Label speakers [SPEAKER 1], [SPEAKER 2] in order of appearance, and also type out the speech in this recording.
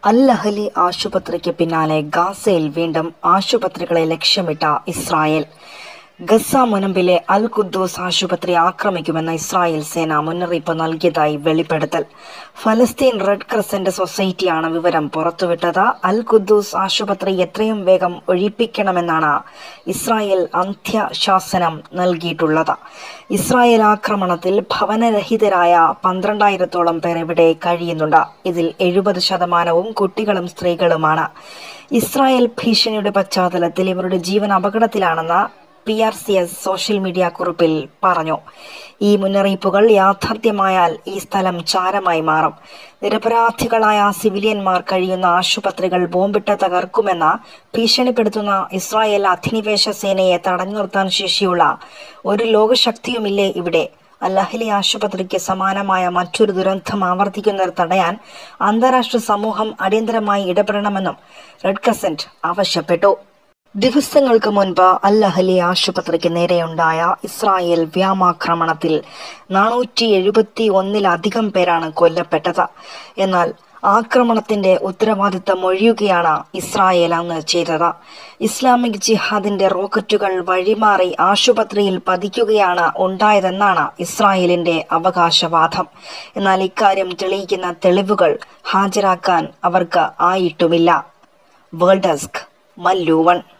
[SPEAKER 1] അൽ അഹലി ആശുപത്രിക്ക് പിന്നാലെ ഗാസയിൽ വീണ്ടും ആശുപത്രികളെ ലക്ഷ്യമിട്ട ഇസ്രായേൽ ഗസ മുനമ്പിലെ അൽ ഖുദ്ദൂസ് ആശുപത്രി ആക്രമിക്കുമെന്ന് ഇസ്രായേൽ സേന മുന്നറിയിപ്പ് നൽകിയതായി വെളിപ്പെടുത്തൽ ഫലസ്തീൻ റെഡ് ക്രസന്റ് സൊസൈറ്റിയാണ് വിവരം പുറത്തുവിട്ടത് അൽ ഖുദ്ദൂസ് ആശുപത്രി എത്രയും വേഗം ഒഴിപ്പിക്കണമെന്നാണ് ഇസ്രായേൽ അന്ത്യശാസനം നൽകിയിട്ടുള്ളത് ഇസ്രായേൽ ആക്രമണത്തിൽ ഭവനരഹിതരായ പന്ത്രണ്ടായിരത്തോളം പേർ ഇവിടെ കഴിയുന്നുണ്ട് ഇതിൽ എഴുപത് ശതമാനവും കുട്ടികളും സ്ത്രീകളുമാണ് ഇസ്രായേൽ ഭീഷണിയുടെ പശ്ചാത്തലത്തിൽ ഇവരുടെ ജീവൻ അപകടത്തിലാണെന്ന് P R C S social media കുറിപ്പിൽ പറഞ്ഞു ഈ മുന്നറിയിപ്പുകൾ യാഥാർത്ഥ്യമായാൽ ഈ സ്ഥലം ചാരമായി മാറും നിരപരാധികളായ സിവിലിയന്മാർ കഴിയുന്ന ആശുപത്രികൾ ബോംബിട്ട് തകർക്കുമെന്ന ഭീഷണിപ്പെടുത്തുന്ന ഇസ്രായേൽ അധിനിവേശ സേനയെ തടഞ്ഞു നിർത്താൻ ശേഷിയുള്ള ഒരു ലോകശക്തിയുമില്ലേ ഇവിടെ അല്ലഹലി ആശുപത്രിക്ക് സമാനമായ മറ്റൊരു ദുരന്തം ആവർത്തിക്കുന്നത് തടയാൻ അന്താരാഷ്ട്ര സമൂഹം അടിയന്തരമായി ഇടപെടണമെന്നും റെഡ് ക്രസന്റ് ആവശ്യപ്പെട്ടു ദിവസങ്ങൾക്ക് മുൻപ് അൽ അഹലി ആശുപത്രിക്ക് നേരെയുണ്ടായ ഇസ്രായേൽ വ്യോമാക്രമണത്തിൽ നാനൂറ്റി എഴുപത്തി ഒന്നിലധികം പേരാണ് കൊല്ലപ്പെട്ടത് എന്നാൽ ആക്രമണത്തിന്റെ ഉത്തരവാദിത്തം ഒഴിയുകയാണ് ഇസ്രായേൽ അന്ന് ചെയ്തത് ഇസ്ലാമിക് ജിഹാദിന്റെ റോക്കറ്റുകൾ വഴിമാറി ആശുപത്രിയിൽ പതിക്കുകയാണ് ഉണ്ടായതെന്നാണ് ഇസ്രായേലിന്റെ അവകാശവാദം എന്നാൽ ഇക്കാര്യം തെളിയിക്കുന്ന തെളിവുകൾ ഹാജരാക്കാൻ അവർക്ക് ആയിട്ടുമില്ല വേൾഡ് ഡെസ്ക് മല്ലൂവൺ